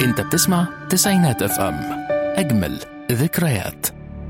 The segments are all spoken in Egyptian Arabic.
انت بتسمع تسعينات اف ام اجمل ذكريات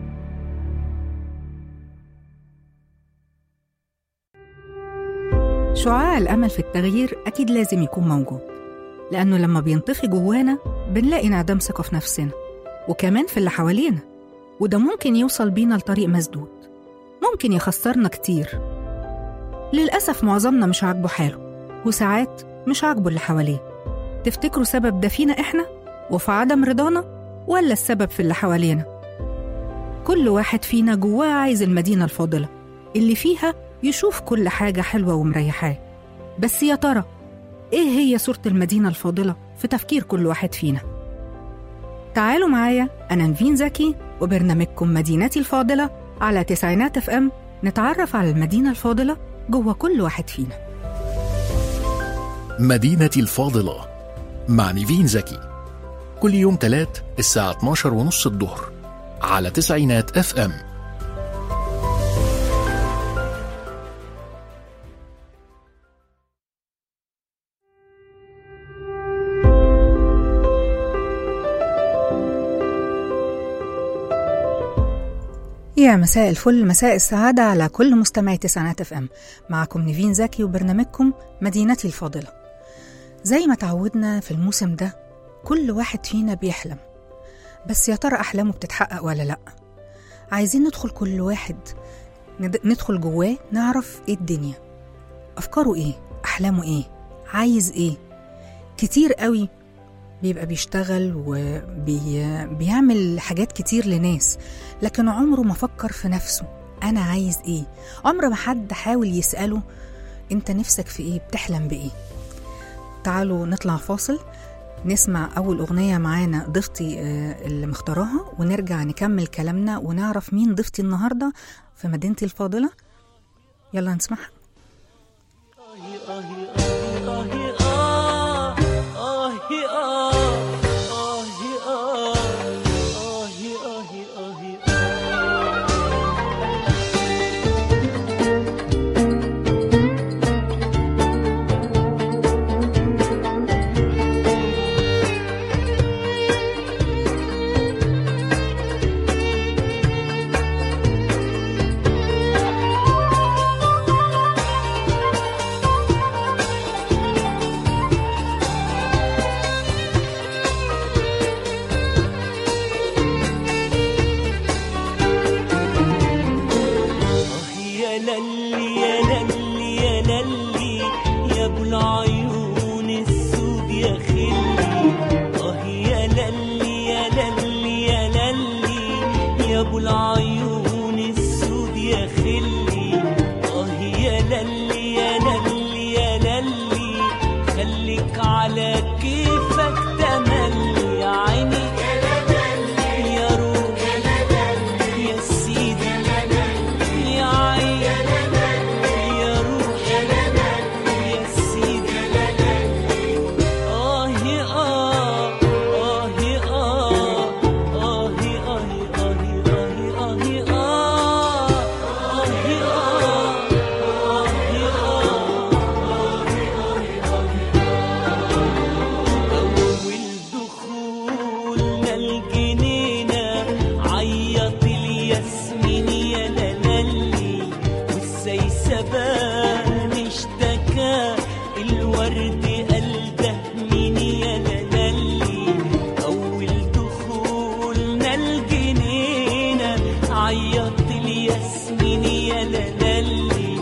شعاع الأمل في التغيير أكيد لازم يكون موجود لأنه لما بينطفي جوانا بنلاقي انعدام ثقة في نفسنا وكمان في اللي حوالينا وده ممكن يوصل بينا لطريق مسدود ممكن يخسرنا كتير للأسف معظمنا مش عاجبه حاله وساعات مش عاجبه اللي حواليه تفتكروا سبب ده فينا إحنا وفي عدم رضانا ولا السبب في اللي حوالينا كل واحد فينا جواه عايز المدينة الفاضلة اللي فيها يشوف كل حاجة حلوة ومريحاه بس يا ترى إيه هي صورة المدينة الفاضلة في تفكير كل واحد فينا؟ تعالوا معايا أنا نفين زكي وبرنامجكم مدينتي الفاضلة على تسعينات اف ام نتعرف على المدينة الفاضلة جوه كل واحد فينا مدينتي الفاضلة مع نيفين زكي كل يوم تلات الساعة 12 ونص الظهر على تسعينات اف ام يا مساء الفل مساء السعادة على كل مستمعي تسعينات اف ام معكم نيفين زكي وبرنامجكم مدينتي الفاضلة زي ما تعودنا في الموسم ده كل واحد فينا بيحلم بس يا ترى أحلامه بتتحقق ولا لأ عايزين ندخل كل واحد ند- ندخل جواه نعرف ايه الدنيا أفكاره ايه أحلامه ايه عايز ايه كتير قوي بيبقى بيشتغل وبيعمل حاجات كتير لناس لكن عمره ما فكر في نفسه أنا عايز إيه عمر ما حد حاول يسأله أنت نفسك في إيه بتحلم بإيه تعالوا نطلع فاصل نسمع أول أغنية معانا ضيفتي آه، اللي مختاراها ونرجع نكمل كلامنا ونعرف مين ضيفتي النهاردة في مدينتي الفاضلة يلا نسمعها يا للي يا للي يا للي يا ابو العيون السود يا خلي اه يا للي يا للي يا للي يا ابو العيون السود يا خلي اه يا للي يا للي يا للي خليك على كيفك تملي يا عيني يا روح يا سيدي يا عين يا روح يا سيدي آه آه آه آه آه آه آه آه آه أول دخولنا الجنينة عيط الياسمين يا لالي والسيسبان اشتكى الورد قال ده مين يا لالي أول دخولنا الجنينة عيط الياسمين يا لالي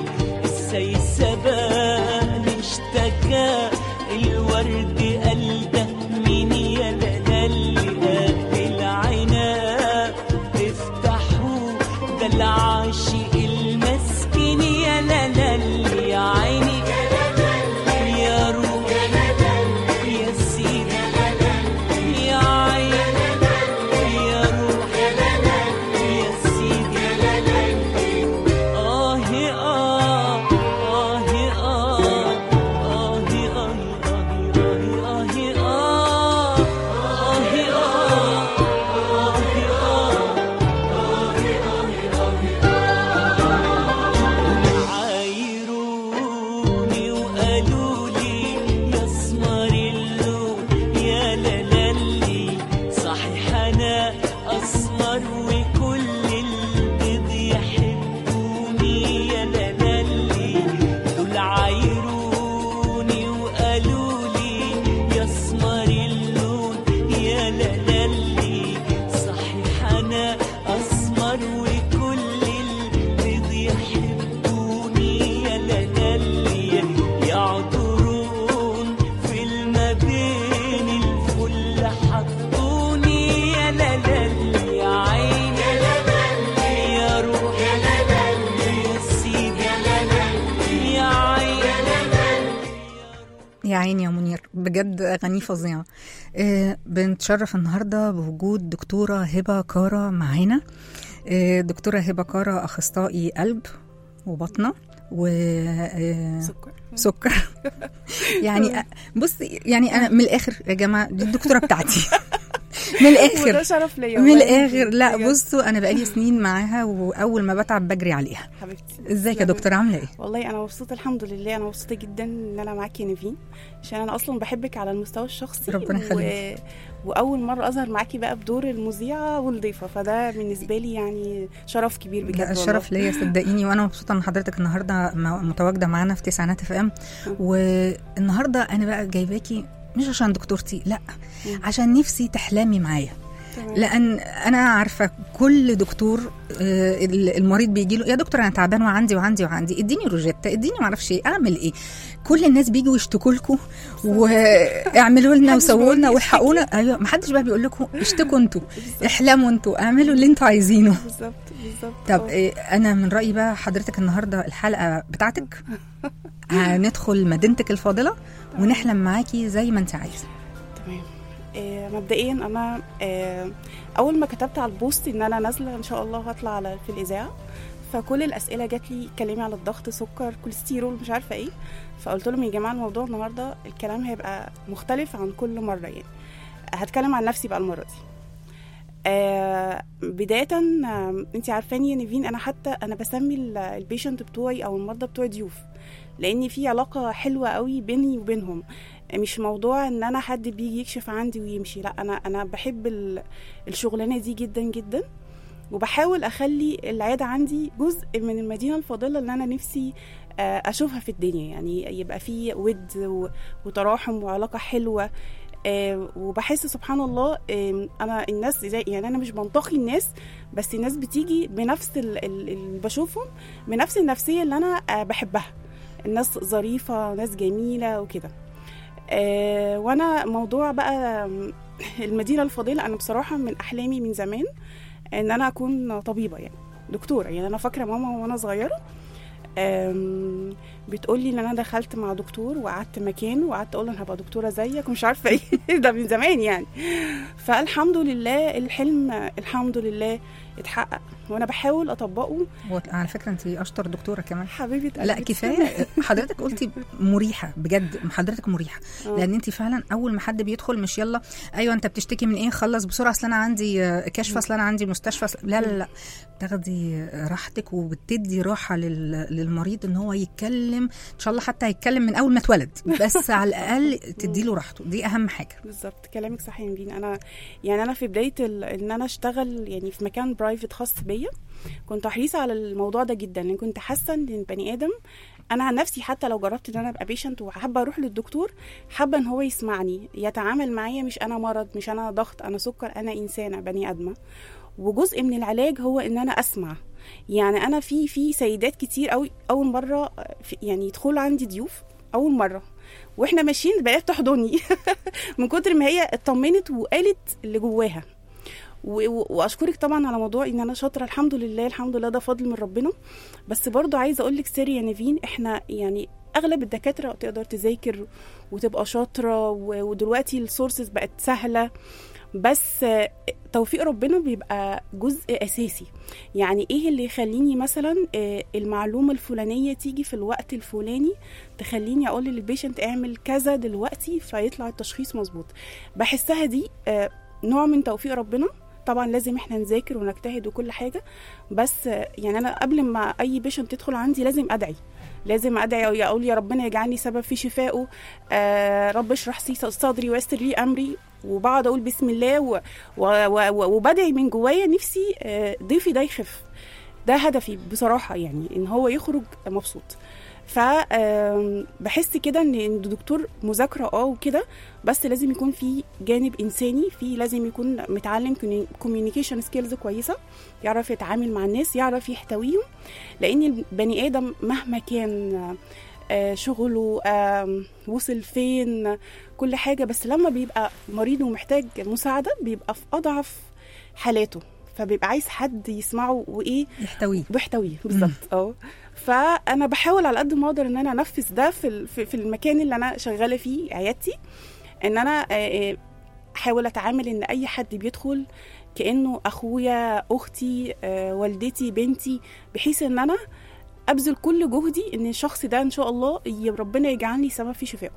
السيسبان اشتكى الورد قال ده مين يا لالي قد العناب افتحوا ده العاشق المسكين يا لالي يا عيني يا روح يا سيدي يا عين يا روح يا سيدي آه آه آه آه آه آه آه يا عيني يا منير بجد اغانيه فظيعه آه، بنتشرف النهارده بوجود دكتوره هبه كاره معانا آه، دكتوره هبه كاره اخصائي قلب وبطنه و آه، سكر سكر يعني أ- بص يعني انا من الاخر يا جماعه دي الدكتوره بتاعتي من وده الاخر شرف ليا من والله الاخر لا بجد. بصوا انا بقالي سنين معاها واول ما بتعب بجري عليها حبيبتي ازيك يا تسلمي. دكتوره عامله ايه والله انا مبسوطه الحمد لله انا مبسوطه جدا ان انا معاكي يا نيفين عشان انا اصلا بحبك على المستوى الشخصي ربنا يخليك. و... واول مره اظهر معاكي بقى بدور المذيعه والضيفه فده بالنسبه لي يعني شرف كبير بجد لا والله. الشرف ليا صدقيني وانا مبسوطه ان حضرتك النهارده م- متواجده معانا في تسعينات اف ام والنهارده انا بقى جايباكي مش عشان دكتورتي لا مم. عشان نفسي تحلمي معايا تمام. لان انا عارفه كل دكتور آه، المريض بيجي له يا دكتور انا تعبان وعندي وعندي وعندي اديني روجيتا اديني معرفش ايه اعمل ايه كل الناس بيجوا يشتكوا لكم واعملوا لنا محدش وسووا بيقول لنا لي والحقونا ايوه ما حدش بقى بيقول لكم اشتكوا انتوا بالظبط احلموا انتوا اعملوا اللي انتوا عايزينه بالظبط بالظبط طب آه. إيه انا من رايي بقى حضرتك النهارده الحلقه بتاعتك هندخل مدينتك الفاضله ونحلم معاكي زي ما انت عايزه تمام آه مبدئيا انا آه اول ما كتبت على البوست ان انا نازله ان شاء الله هطلع على في الاذاعه فكل الاسئله جات لي اتكلمي على الضغط سكر كوليسترول مش عارفه ايه فقلت لهم يا جماعه الموضوع النهارده الكلام هيبقى مختلف عن كل مره يعني هتكلم عن نفسي بقى المره دي آه بداية آه انت عارفاني يا نيفين انا حتى انا بسمي ال- البيشنت بتوعي او المرضى بتوعي ضيوف لان في علاقة حلوة قوي بيني وبينهم مش موضوع ان انا حد بيجي يكشف عندي ويمشي لا انا انا بحب ال- الشغلانه دي جدا جدا وبحاول اخلي العياده عندي جزء من المدينه الفاضله اللي انا نفسي آه، اشوفها في الدنيا يعني يبقى في ود و- وتراحم وعلاقه حلوه آه، وبحس سبحان الله آم، انا الناس زي يعني انا مش بنتقي الناس بس الناس بتيجي بنفس ال- ال- اللي بشوفهم بنفس النفسيه اللي انا آه، بحبها الناس ظريفه ناس جميله وكده آه، وانا موضوع بقى آم، المدينه الفاضله انا بصراحه من احلامي من زمان ان انا اكون طبيبه يعني دكتوره يعني انا فاكره ماما وانا صغيره آم، بتقولي ان انا دخلت مع دكتور وقعدت مكانه وقعدت اقول له انا هبقى دكتوره زيك ومش عارفه ايه ده من زمان يعني فالحمد لله الحلم الحمد لله اتحقق وانا بحاول اطبقه وعلى فكره انت اشطر دكتوره كمان حبيبه لا قلبي. كفايه حضرتك قلتي مريحه بجد حضرتك مريحه آه. لان انت فعلا اول ما حد بيدخل مش يلا ايوه انت بتشتكي من ايه خلص بسرعه اصل انا عندي آه، كشف اصل انا عندي مستشفى أصل... لا لا لا تاخدي راحتك وبتدي راحه لل... للمريض ان هو يتكلم ان شاء الله حتى هيتكلم من اول ما اتولد بس على الاقل تدي له راحته دي اهم حاجه بالظبط كلامك صح يا نبيل انا يعني انا في بدايه ال- ان انا اشتغل يعني في مكان برايفت خاص بيا كنت حريصه على الموضوع ده جدا لان كنت حاسه ان البني ادم انا عن نفسي حتى لو جربت ان انا ابقى بيشنت وحابه اروح للدكتور حابه ان هو يسمعني يتعامل معايا مش انا مرض مش انا ضغط انا سكر انا انسانه بني ادمه وجزء من العلاج هو ان انا اسمع يعني انا في في سيدات كتير قوي اول مره في يعني يدخلوا عندي ضيوف اول مره واحنا ماشيين بقت تحضني من كتر ما هي اطمنت وقالت اللي جواها و- و- واشكرك طبعا على موضوع ان انا شاطره الحمد لله الحمد لله ده فضل من ربنا بس برضو عايزه اقول لك سر يا نيفين احنا يعني اغلب الدكاتره تقدر تذاكر وتبقى شاطره و- ودلوقتي السورسز بقت سهله بس آه، توفيق ربنا بيبقى جزء اساسي يعني ايه اللي يخليني مثلا آه، المعلومه الفلانيه تيجي في الوقت الفلاني تخليني اقول للبيشنت اعمل كذا دلوقتي فيطلع التشخيص مظبوط بحسها دي آه، نوع من توفيق ربنا طبعا لازم احنا نذاكر ونجتهد وكل حاجه بس آه، يعني انا قبل ما اي بيشنت تدخل عندي لازم ادعي لازم ادعي اقول يا ربنا يجعلني سبب في شفائه آه رب اشرح لي صدري ويسر لي امري وبقعد اقول بسم الله و و و وبدعي من جوايا نفسي آه ضيفي ده يخف ده هدفي بصراحه يعني ان هو يخرج مبسوط ف آم، بحس كده ان إن الدكتور مذاكره اه وكده بس لازم يكون في جانب انساني في لازم يكون متعلم كوميونيكيشن سكيلز كويسه يعرف يتعامل مع الناس يعرف يحتويهم لان البني ادم مهما كان آه، شغله آم، وصل فين كل حاجه بس لما بيبقى مريض ومحتاج مساعده بيبقى في اضعف حالاته فبيبقى عايز حد يسمعه وايه يحتويه بيحتويه بالظبط اه فانا بحاول على قد ما اقدر ان انا انفذ ده في ال- في في المكان اللي انا شغاله فيه عيادتي ان انا آه، آه، احاول اتعامل ان اي حد بيدخل كانه اخويا اختي آه، والدتي بنتي بحيث ان انا ابذل كل جهدي ان الشخص ده ان شاء الله ي- ربنا يجعلني سبب في شفائه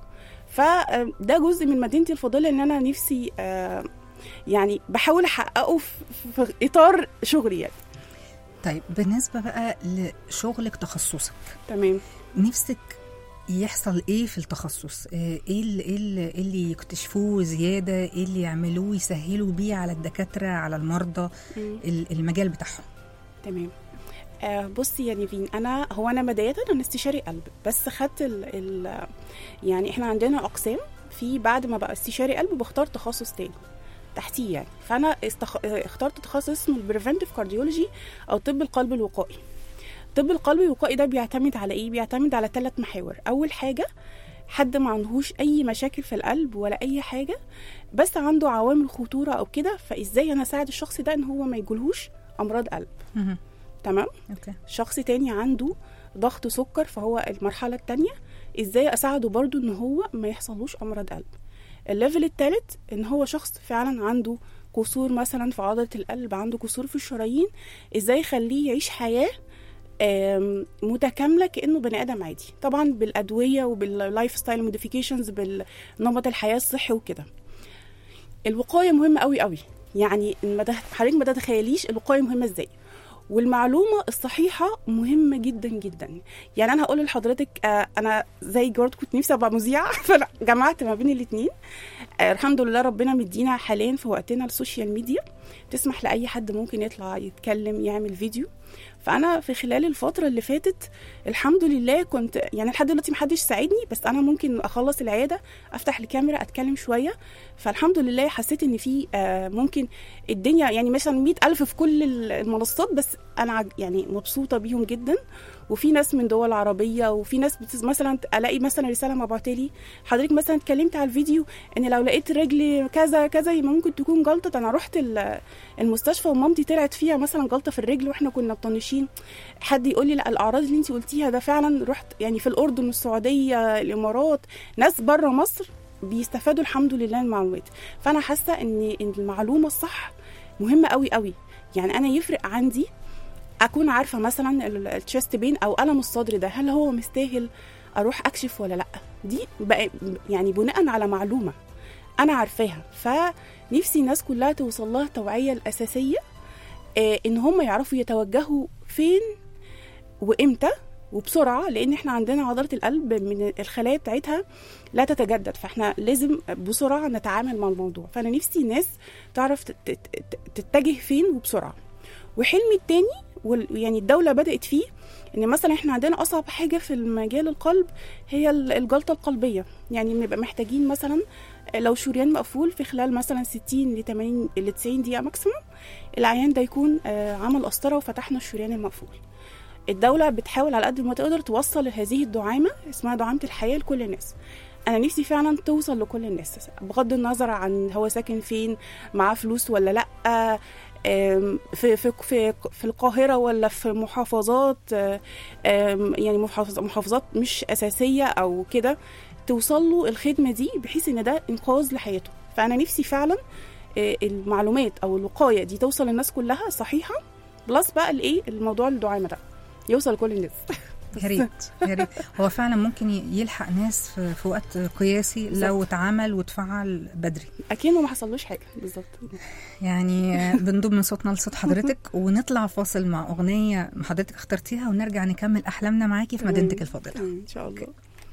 فده جزء من مدينتي الفاضله ان انا نفسي آه، يعني بحاول احققه في في اطار شغلي يعني طيب بالنسبه بقى لشغلك تخصصك تمام نفسك يحصل ايه في التخصص آه، ايه اللي, إيه اللي, إيه اللي يكتشفوه زياده ايه اللي يعملوه يسهلوا بيه على الدكاتره على المرضى مم. ال- المجال بتاعهم تمام آه بصي يا نيفين انا هو انا بدايه انا استشاري قلب بس خدت ال ال يعني احنا عندنا اقسام في بعد ما بقى استشاري قلب بختار تخصص تاني تحتيه يعني فانا استخ... آه، اخترت تخصص اسمه البريفنتيف كارديولوجي او طب القلب الوقائي طب القلب الوقائي ده بيعتمد على ايه بيعتمد على ثلاث محاور اول حاجه حد ما عندهوش اي مشاكل في القلب ولا اي حاجه بس عنده عوامل خطوره او كده فازاي انا اساعد الشخص ده ان هو ما يجيلهوش امراض قلب مهم. تمام اوكي شخص تاني عنده ضغط سكر فهو المرحلة التانية ازاي اساعده برضو ان هو ما يحصلوش امراض قلب الليفل التالت ان هو شخص فعلا عنده كسور مثلا في عضلة القلب عنده كسور في الشرايين ازاي يخليه يعيش حياة آم، متكاملة كأنه بني آدم عادي طبعا بالأدوية وباللايف ستايل موديفيكيشنز بالنمط الحياة الصحي وكده الوقاية مهمة قوي قوي يعني ما ده- حضرتك ما تتخيليش الوقاية مهمة ازاي والمعلومة الصحيحة مهمة جدا جدا يعني أنا هقول لحضرتك آه، أنا زي جورد كنت نفسي أبقى مذيعة فأنا جمعت ما بين الاتنين آه، الحمد لله ربنا مدينا حاليا في وقتنا السوشيال ميديا تسمح لأي حد ممكن يطلع يتكلم يعمل فيديو فأنا في خلال الفترة اللي فاتت الحمد لله كنت يعني لحد دلوقتي محدش ساعدني بس أنا ممكن أخلص العيادة أفتح الكاميرا أتكلم شوية فالحمد لله حسيت إن في آه، ممكن الدنيا يعني مثلا مئة ألف في كل المنصات بس أنا عج- يعني مبسوطة بيهم جدا وفي ناس من دول عربية وفي ناس بتز... مثلا ألاقي مثلا رسالة مبعوتة لي حضرتك مثلا اتكلمت على الفيديو إن لو لقيت رجلي كذا كذا يبقى ممكن تكون جلطة أنا رحت ال- المستشفى ومامتي طلعت فيها مثلا جلطة في الرجل وإحنا كنا مطنشين حد يقول لي لا الأعراض اللي أنت قلتيها ده فعلا رحت يعني في الأردن والسعودية الإمارات ناس بره مصر بيستفادوا الحمد لله من المعلومات فانا حاسه ان ان المعلومه الصح مهمه قوي قوي يعني انا يفرق عندي اكون عارفه مثلا التشست بين او الم الصدر ده هل هو مستاهل اروح اكشف ولا لا دي بقى يعني بناء على معلومه انا عارفاها فنفسي الناس كلها توصل لها التوعيه الاساسيه آه، ان هم يعرفوا يتوجهوا فين وامتى وبسرعه لان احنا عندنا عضله القلب من الخلايا بتاعتها لا تتجدد فاحنا لازم بسرعه نتعامل مع الموضوع فانا نفسي الناس تعرف تت- تت- تتجه فين وبسرعه وحلمي التاني وال- يعني الدوله بدات فيه ان مثلا احنا عندنا اصعب حاجه في المجال القلب هي ال- الجلطه القلبيه يعني بنبقى محتاجين مثلا لو شريان مقفول في خلال مثلا 60 ل 80 ل 90 دقيقه ماكسيموم العيان ده يكون آه، عمل قسطره وفتحنا الشريان المقفول الدولة بتحاول على قد ما تقدر توصل هذه الدعامة اسمها دعامة الحياة لكل الناس أنا نفسي فعلا توصل لكل الناس بغض النظر عن هو ساكن فين معاه فلوس ولا لأ آم، في في في في القاهرة ولا في محافظات آم، يعني محافظ- محافظات مش أساسية أو كده توصل له الخدمة دي بحيث إن ده إنقاذ لحياته فأنا نفسي فعلا آه، المعلومات أو الوقاية دي توصل للناس كلها صحيحة بلس بقى الإيه الموضوع الدعامة ده يوصل لكل الناس يا ريت يا ريت هو فعلا ممكن ي- يلحق ناس في, في وقت قياسي لو اتعمل واتفعل بدري اكنه ما حصلوش حاجه بالظبط يعني آه، بنضم من صوتنا لصوت حضرتك ونطلع فاصل مع اغنيه حضرتك اخترتيها ونرجع نكمل احلامنا معاكي في مدينتك الفاضله ان شاء الله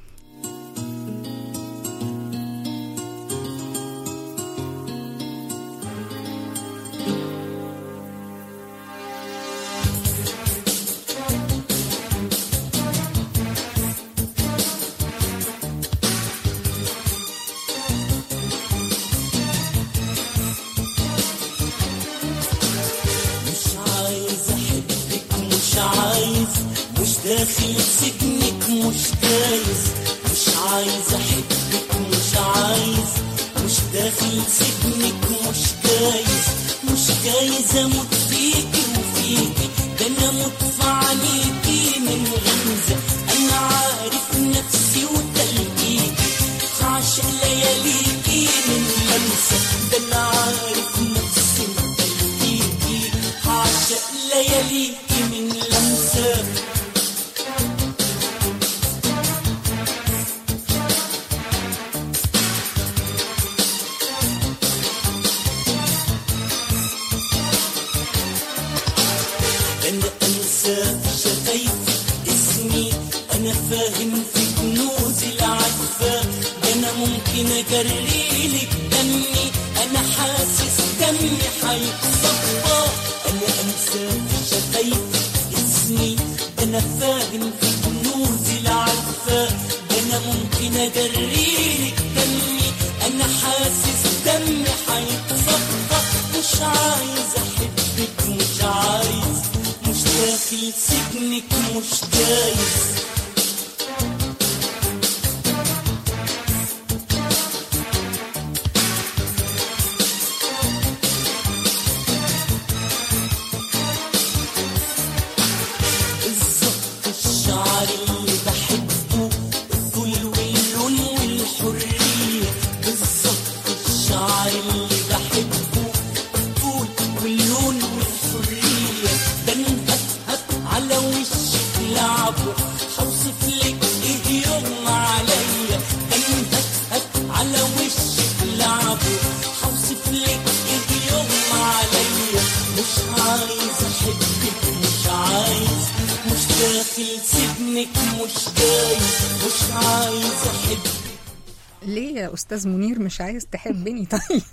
مش عايز احبك مش عايز مش داخل سجنك مش جايز مش عايز احبك مش عايز مش داخل سجنك مش جايز مش جايز اموت في ده انا مطفى عليكي من غمزة انا عارف نفسي وتلقيكي عاشق لياليكي من لمسة ده انا عارف نفسي وتلقيكي عاشق لياليكي من لمسة انا انسى في شفايفك اسمي انا فاهم في كنوز العفة ده انا ممكن اجريلك دمي انا حاسس دمي هيتصفى انا انسى في شفايفك اسمي انا فاهم في كنوز العفة ده انا ممكن اجريلك دمي انا حاسس دمي هيتصفى مش عايز احبك مش عايز مش داخل سجنك مش دايز بالظبط الشعر اللي بحبه الطول واللون والحرية بالظبط الشعر اللي بحبه الطول واللون والحرية ده نهفهف على وشك لعبه هوصف لك ايه يوم عليا ده نهفهف على وشك لعبه هوصف لك ايه يوم عليا مش عايز احبك مش عايز مش داخل سجنك مش جايز مش عايز احبك ليه يا استاذ منير مش عايز تحبني طيب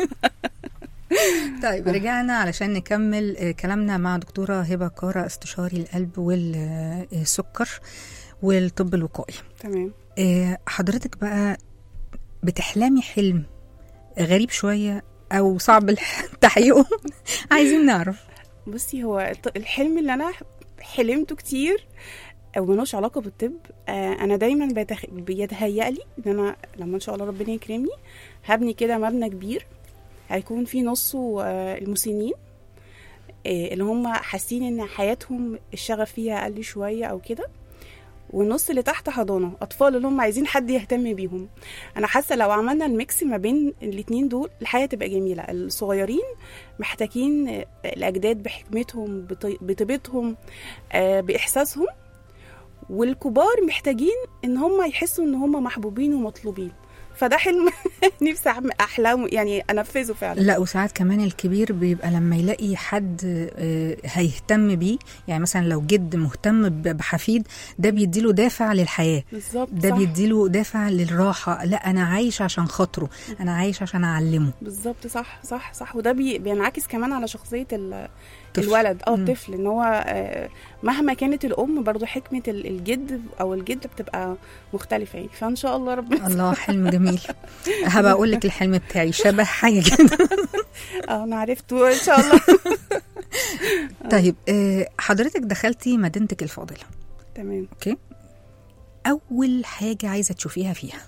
طيب رجعنا علشان نكمل آه، كلامنا مع دكتوره هبه كاره استشاري القلب والسكر والطب الوقائي تمام آه، حضرتك بقى بتحلمي حلم غريب شويه او صعب الح- تحقيقه عايزين نعرف بصي هو الط- الحلم اللي انا حلمته كتير او ملوش علاقه بالطب آه انا دايما بتخ... بيتهيأ لي ان انا لما ان شاء الله ربنا يكرمني هبني كده مبنى كبير هيكون فيه نصه آه المسنين آه اللي هم حاسين ان حياتهم الشغف فيها اقل شويه او كده والنص اللي تحت حضانه اطفال اللي هم عايزين حد يهتم بيهم انا حاسه لو عملنا الميكس ما بين الاتنين دول الحياه تبقى جميله الصغيرين محتاجين آه، الاجداد بحكمتهم بط- بطيبتهم آه، باحساسهم والكبار محتاجين ان هم يحسوا ان هم محبوبين ومطلوبين فده حلم نفسي أعمل- احلام يعني انفذه فعلا لا وساعات كمان الكبير بيبقى لما يلاقي حد آه، هيهتم بيه يعني مثلا لو جد مهتم ب- بحفيد ده بيديله دافع للحياه بالظبط ده صح. بيديله دافع للراحه لا انا عايش عشان خاطره انا عايش عشان اعلمه بالظبط صح صح صح وده بي بينعكس كمان على شخصيه ال- طفل. الولد اه مم. الطفل ان هو آه، مهما كانت الام برضو حكمه ال- الجد او الجد بتبقى مختلفه يعني فان شاء الله ربنا الله حلم جميل هبقى اقول لك الحلم بتاعي شبه حاجه كده اه انا عرفته ان شاء الله طيب آه، حضرتك دخلتي مدينتك الفاضله تمام اوكي اول حاجه عايزه تشوفيها فيها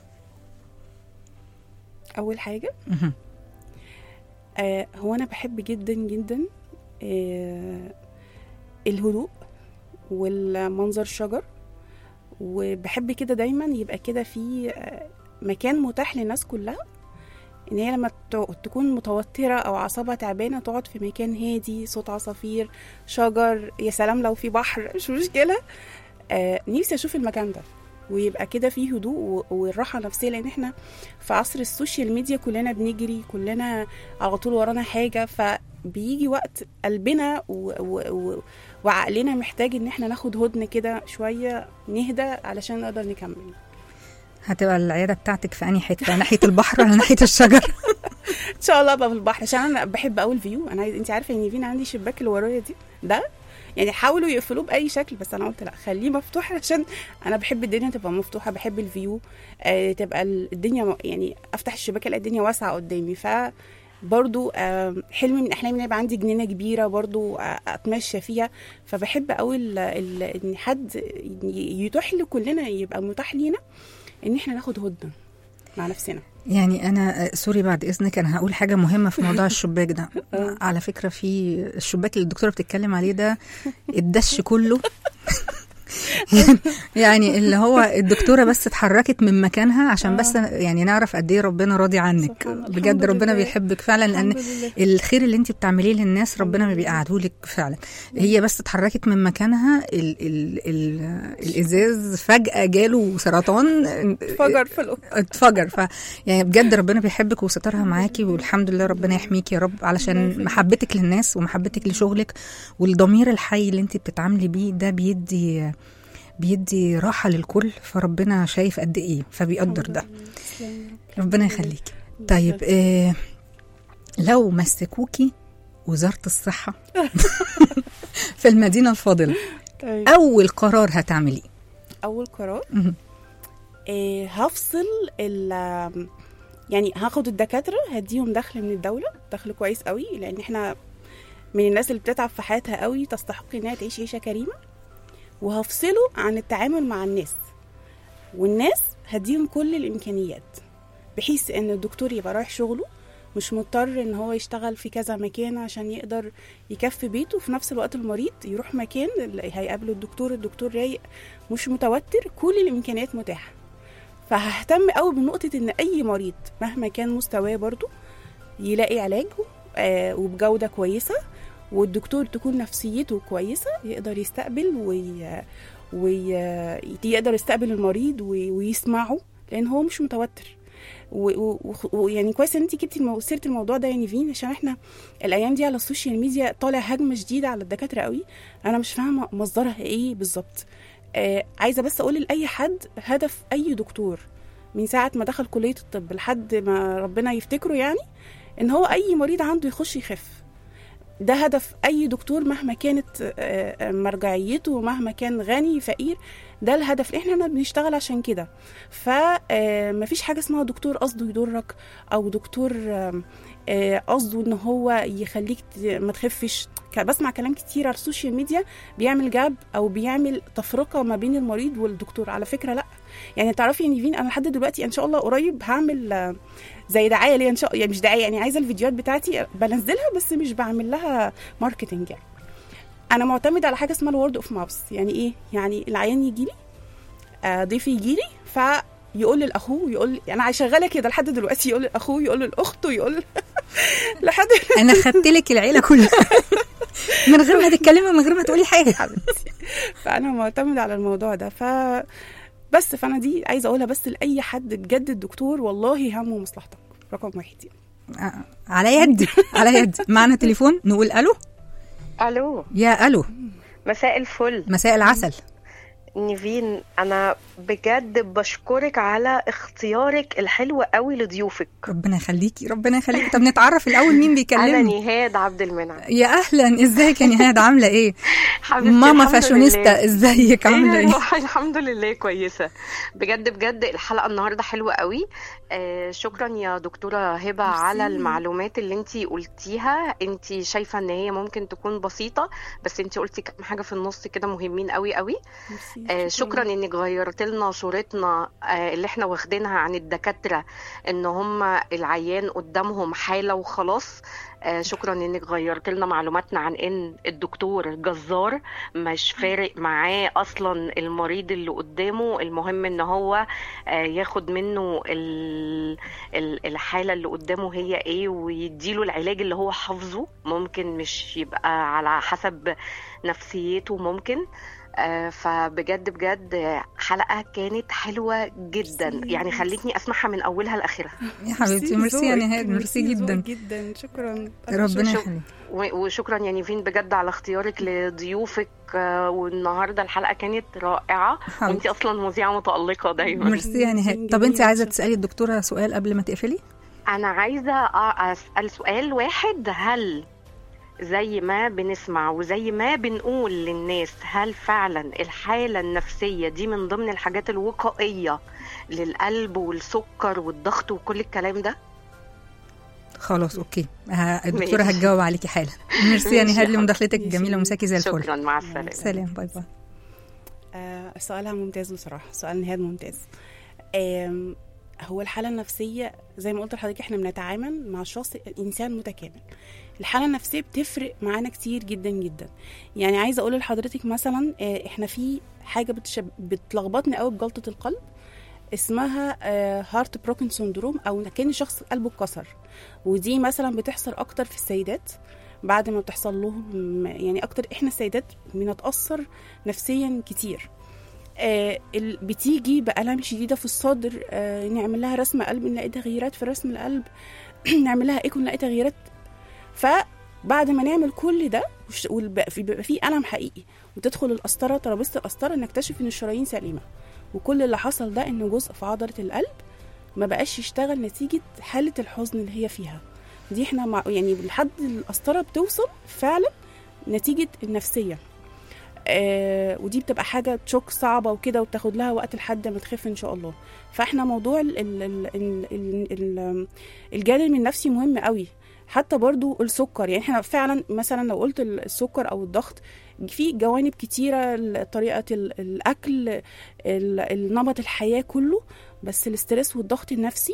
اول حاجه مهم. آه هو انا بحب جدا جدا آه الهدوء والمنظر الشجر وبحب كده دايما يبقى كده في آه مكان متاح للناس كلها ان هي لما ت- تكون متوتره او اعصابها تعبانه تقعد في مكان هادي صوت عصافير شجر يا سلام لو في بحر مش مشكله آه نفسي اشوف المكان ده ويبقى كده فيه هدوء و- والراحه نفسيه لان احنا في عصر السوشيال ميديا كلنا بنجري كلنا على طول ورانا حاجه فبيجي وقت قلبنا و... و... و... وعقلنا محتاج ان احنا ناخد هدن كده شويه نهدى علشان نقدر نكمل هتبقى العياده بتاعتك في انهي حته ناحيه البحر ولا ناحيه الشجر ان شاء الله ابقى في البحر عشان انا بحب قوي الفيو انا عايز... انت عارفه ان فينا عندي شباك اللي ورايا دي ده يعني حاولوا يقفلوه باي شكل بس انا قلت لا خليه مفتوح عشان انا بحب الدنيا تبقى مفتوحه بحب الفيو آه تبقى الدنيا م- يعني افتح الشباك الاقي الدنيا واسعه قدامي ف برضو آه، حلم من احلامي ان يبقى عندي جنينه كبيره برضو آه، اتمشى فيها فبحب قوي ال- ال- ان حد ي- يتيح لكلنا يبقى متاح لينا ان احنا ناخد هدنه مع نفسنا يعني انا آه، سوري بعد اذنك انا هقول حاجه مهمه في موضوع الشباك ده على فكره في الشباك اللي الدكتوره بتتكلم عليه ده الدش كله يعني اللي هو الدكتوره بس اتحركت من مكانها عشان بس يعني نعرف قد ايه ربنا راضي عنك سبحان الله. بجد الحمد ربنا لله. بيحبك فعلا لان الحمد لله. الخير اللي انت بتعمليه للناس ربنا ما بيقعدهولك فعلا هي بس اتحركت من مكانها ال ال ال الازاز فجاه جاله سرطان فجر في الأوضة. اتفجر ف يعني بجد ربنا بيحبك وسترها معاكي والحمد لله ربنا يحميكي يا رب علشان محبتك للناس ومحبتك لشغلك والضمير الحي اللي انت بتتعاملي بيه ده بيدي بيدي راحه للكل فربنا شايف قد ايه فبيقدر ده تسلمي يا رب. ربنا يخليكي طيب آه لو مسكوكي وزاره الصحه في المدينه الفاضله طيب اول قرار هتعمليه اول قرار مهم. إيه هفصل ال يعني هاخد الدكاتره هديهم دخل من الدوله دخل كويس قوي لان احنا من الناس اللي بتتعب في حياتها قوي تستحق انها تعيش عيشه كريمه وهفصله عن التعامل مع الناس والناس هديهم كل الامكانيات بحيث ان الدكتور يبقى رايح شغله مش مضطر ان هو يشتغل في كذا مكان عشان يقدر يكفي بيته وفي نفس الوقت المريض يروح مكان اللي هيقابله الدكتور الدكتور رايق مش متوتر كل الامكانيات متاحه فههتم قوي بنقطه ان اي مريض مهما كان مستواه برضو يلاقي علاجه آه وبجوده كويسه والدكتور تكون نفسيته كويسه يقدر يستقبل وي... ويقدر يستقبل المريض وي... ويسمعه لان هو مش متوتر ويعني و... و... يعني كويس ان انت جبتي المو... سيره الموضوع ده يا نيفين عشان احنا الايام دي على السوشيال ميديا طالع هجمه شديده على الدكاتره قوي انا مش فاهمه مصدرها ايه بالظبط آه عايزه بس اقول لاي حد هدف اي دكتور من ساعه ما دخل كليه الطب لحد ما ربنا يفتكره يعني ان هو اي مريض عنده يخش يخف ده هدف اي دكتور مهما كانت آه، آه، مرجعيته ومهما كان غني فقير ده الهدف احنا بنشتغل عشان كده فمفيش حاجه اسمها دكتور قصده يضرك او دكتور آم، آه، قصده ان هو يخليك ت- ما تخفش ك- بسمع كلام كتير على السوشيال ميديا بيعمل جاب او بيعمل تفرقه ما بين المريض والدكتور على فكره لا يعني تعرفي يا نيفين انا لحد دلوقتي ان شاء الله قريب هعمل آه، زي دعايه ليا ان شاء يعني مش دعايه يعني عايزه الفيديوهات بتاعتي بنزلها بس مش بعمل لها ماركتنج يعني انا معتمد على حاجه اسمها الورد اوف ماوس يعني ايه يعني العيان يجي لي آه ضيفي يجي لي فيقول لاخوه يقول لي انا شغاله كده لحد دلوقتي يقول لاخوه يقول لاخته يقول لحد انا خدت لك العيله كلها من غير ما تتكلمي من غير ما تقولي حاجه حبيبتي فانا معتمد على الموضوع ده ف بس فانا دي عايزه اقولها بس لاي حد بجد الدكتور والله همه مصلحتك رقم واحد يعني آه، على يدي على يدي معنا تليفون نقول الو الو يا الو مساء الفل مساء العسل نيفين انا بجد بشكرك على اختيارك الحلو قوي لضيوفك ربنا يخليكي ربنا يخليكي طب نتعرف الاول مين انا بيكلمني نهاد عبد المنعم يا اهلا ازيك يا نهاد عامله ايه حبيبتي ماما الحمد فاشونيستا لله. ازيك عامله إيه ايه والله الحمد لله كويسه بجد بجد الحلقه النهارده حلوه قوي آه شكرا يا دكتوره هبه ميرسي. على المعلومات اللي انت قلتيها انت شايفه ان هي ممكن تكون بسيطه بس انت قلتي كام حاجه في النص كده مهمين قوي قوي ميرسي. آه، شكرا انك غيرت لنا صورتنا آه، اللي احنا واخدينها عن الدكاتره ان هم العيان قدامهم حاله وخلاص آه، شكرا انك غيرت لنا معلوماتنا عن ان الدكتور جزار مش فارق معاه اصلا المريض اللي قدامه المهم ان هو آه، ياخد منه ال- ال- الحاله اللي قدامه هي ايه ويديله العلاج اللي هو حافظه ممكن مش يبقى على حسب نفسيته ممكن آه، فبجد بجد حلقة كانت حلوة جدا ميرسي. يعني خلتني أسمعها من أولها لآخرها يا حبيبتي ميرسي يا ذوقك، نهاد ميرسي ذوقك جدا جدا شكرا ربنا شو- يخليك و- وشكرا يا نيفين بجد على اختيارك لضيوفك آه، والنهاردة الحلقة كانت رائعة حبيبتي. وانتي أصلا مذيعة متألقة دايما ميرسي يا نهاد طب انت عايزه تسالي الدكتوره سؤال قبل ما تقفلي أنا عايزة أ- أسأل سؤال واحد هل زي ما بنسمع وزي ما بنقول للناس هل فعلا الحالة النفسية دي من ضمن الحاجات الوقائية للقلب والسكر والضغط وكل الكلام ده؟ خلاص اوكي ه- الدكتوره ماشي. هتجاوب عليكي حالا ميرسي يا ماشي نهاد يا لمداخلتك حبيبتي. الجميله ومساكي زي الفل شكرا مع السلامة سلام باي باي آه سؤالها ممتاز بصراحة سؤال نهاد ممتاز آم، هو الحاله النفسيه زي ما قلت لحضرتك احنا بنتعامل مع شخص انسان متكامل الحاله النفسيه بتفرق معانا كتير جدا جدا يعني عايزه اقول لحضرتك مثلا آه، احنا في حاجه بتشب... بتلخبطني قوي بجلطه القلب اسمها هارت بروكن سندروم او كان شخص قلبه اتكسر ودي مثلا بتحصل اكتر في السيدات بعد ما بتحصل لهم يعني اكتر احنا السيدات بنتاثر نفسيا كتير آه ال- بتيجي بألم شديدة في الصدر آه نعمل لها رسم قلب نلاقي تغييرات في رسم القلب نعمل لها ايكو نلاقي تغييرات فبعد ما نعمل كل ده وش- والب- في- بيبقى في ألم حقيقي وتدخل القسطرة ترابيزة القسطرة نكتشف إن الشرايين سليمة وكل اللي حصل ده إن جزء في عضلة القلب ما بقاش يشتغل نتيجة حالة الحزن اللي هي فيها دي احنا مع يعني لحد القسطرة بتوصل فعلا نتيجة النفسية آه ودي بتبقى حاجة تشوك صعبة وكده وتاخد لها وقت لحد ما تخف إن شاء الله فاحنا موضوع ال ال ال ال ال ال الجانب النفسي مهم قوي حتى برضو السكر يعني احنا فعلا مثلا لو قلت السكر او الضغط في جوانب كتيرة طريقة ال- الأكل ال- النمط الحياة كله بس الاسترس والضغط النفسي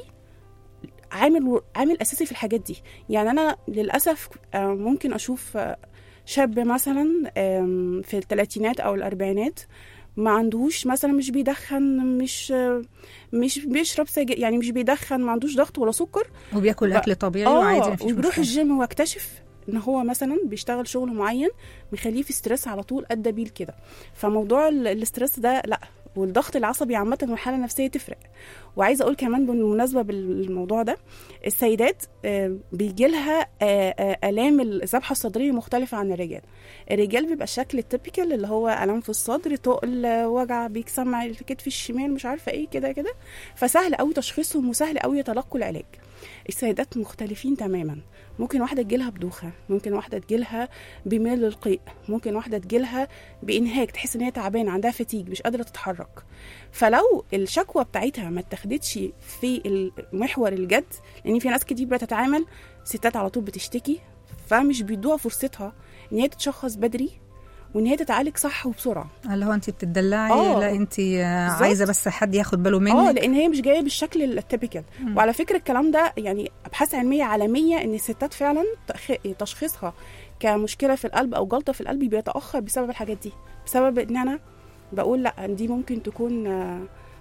عامل عامل أساسي في الحاجات دي يعني أنا للأسف آه، ممكن أشوف آه، شاب مثلا آم، في الثلاثينات أو الأربعينات ما عندهوش مثلا مش بيدخن مش آه، مش بيشرب سجاير يعني مش بيدخن ما عندوش ضغط ولا سكر وبياكل ب- اكل طبيعي وعادي مفيش وبيروح مشكله الجيم واكتشف ان هو مثلا بيشتغل شغل معين مخليه في ستريس على طول ادى بيه لكده فموضوع ال- الاسترس ده لا والضغط العصبي عامة والحالة النفسية تفرق وعايزة أقول كمان بالمناسبة بالموضوع ده السيدات بيجي لها آلام الذبحة الصدرية مختلفة عن الرجال الرجال بيبقى الشكل التيبيكال اللي هو آلام في الصدر تقل آه، وجع بيسمع الكتف الشمال مش عارفة ايه كده كده فسهل قوي تشخيصهم وسهل قوي تلقوا العلاج السيدات مختلفين تماما ممكن واحدة تجيلها بدوخة ممكن واحدة تجيلها بميل للقيء ممكن واحدة تجيلها بإنهاك تحس إن هي تعبانة عندها فتيج مش قادرة تتحرك فلو الشكوى بتاعتها ما اتاخدتش في محور الجد لأن في ناس كتير بتتعامل ستات على طول بتشتكي فمش بيدوها فرصتها إن هي تتشخص بدري وإن هي تتعالج صح وبسررة اللي هو انت بتدلعي آه. لا انت آه، بالظبط. عايزه بس حد ياخد باله اه منك لان هي مش جايه بالشكل التيبيكال مم. وعلى فكره الكلام ده يعني ابحاث علميه عالميه ان الستات فعلا تأخ- تشخيصها كمشكله في القلب او جلطه في القلب بيتاخر بسبب الحاجات دي بسبب ان انا بقول لا دي ممكن تكون آه،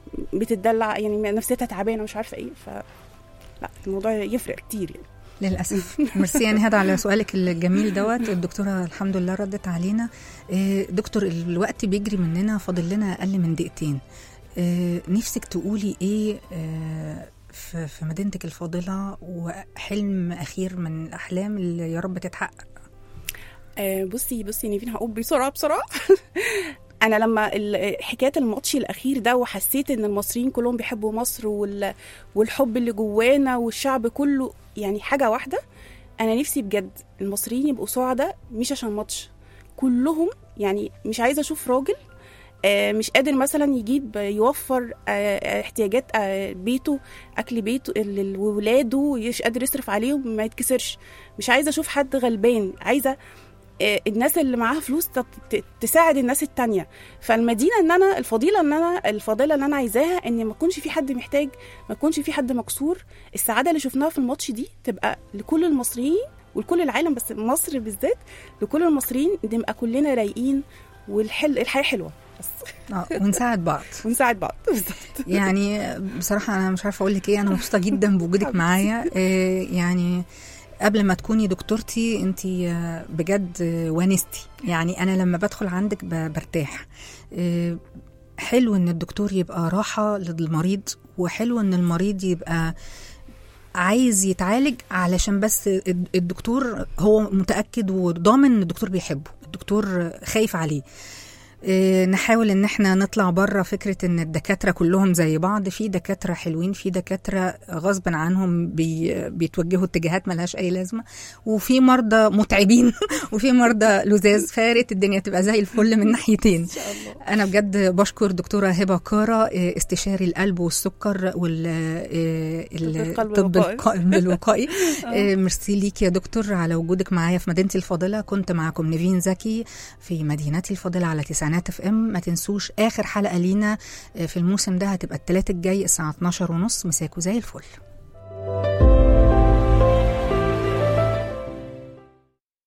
بتدلع يعني نفسيتها تعبانه مش عارفه ايه ف لا الموضوع يفرق كتير يعني للاسف ميرسي يا نهاد على سؤالك الجميل دوت الدكتوره الحمد لله ردت علينا إيه، دكتور الوقت بيجري مننا فاضل لنا اقل من دقيقتين إيه، نفسك تقولي ايه آه، في في مدينتك الفاضله وحلم اخير من الاحلام اللي يا رب تتحقق آه، بصي بصي نيفين هقول بسرعه بسرعه انا لما ال- حكايه الماتش الاخير ده وحسيت ان المصريين كلهم بيحبوا مصر وال... والحب اللي جوانا والشعب كله يعني حاجه واحده انا نفسي بجد المصريين يبقوا سعداء مش عشان ماتش كلهم يعني مش عايزه اشوف راجل آه، مش قادر مثلا يجيب يوفر آه، احتياجات آه، بيته اكل بيته ال- ال- وولاده مش قادر يصرف عليهم ما يتكسرش مش عايزه اشوف حد غلبان عايزه آه، الناس اللي معاها فلوس تت- ت- تساعد الناس التانية فالمدينة ان انا الفضيلة ان انا الفضيلة اللي انا عايزاها ان ما يكونش في حد محتاج ما يكونش في حد مكسور السعادة اللي شفناها في الماتش دي تبقى لكل المصريين ولكل العالم بس مصر بالذات لكل المصريين نبقى كلنا رايقين والحل الحياة حلوة بس اه ونساعد بعض ونساعد بعض يعني بصراحة أنا مش عارفة أقول لك إيه أنا مبسوطة جدا بوجودك معايا آه، يعني قبل ما تكوني دكتورتي أنت بجد آه، ونستي يعني أنا لما بدخل عندك ب- برتاح آه، حلو إن الدكتور يبقى راحة للمريض وحلو إن المريض يبقى عايز يتعالج علشان بس الد- الدكتور هو متأكد وضامن إن الدكتور بيحبه الدكتور خايف عليه إيه، نحاول ان احنا نطلع بره فكره ان الدكاتره كلهم زي بعض في دكاتره حلوين في دكاتره غصب عنهم بي بيتوجهوا اتجاهات ملهاش اي لازمه وفي مرضى متعبين وفي مرضى لزاز فارت الدنيا تبقى زي الفل من ناحيتين ان شاء الله انا بجد بشكر دكتوره هبه كاره إيه، استشاري القلب والسكر وال إيه، ال- القلب الطب الوقائي. القائم الوقائي إيه، ميرسي ليك يا دكتور على وجودك معايا في مدينتي الفاضله كنت معكم نيفين زكي في مدينتي الفاضله على تسعين تسعينات اف ام ما تنسوش اخر حلقه لينا آه، في الموسم ده هتبقى التلات الجاي الساعه 12 ونص مساكوا زي الفل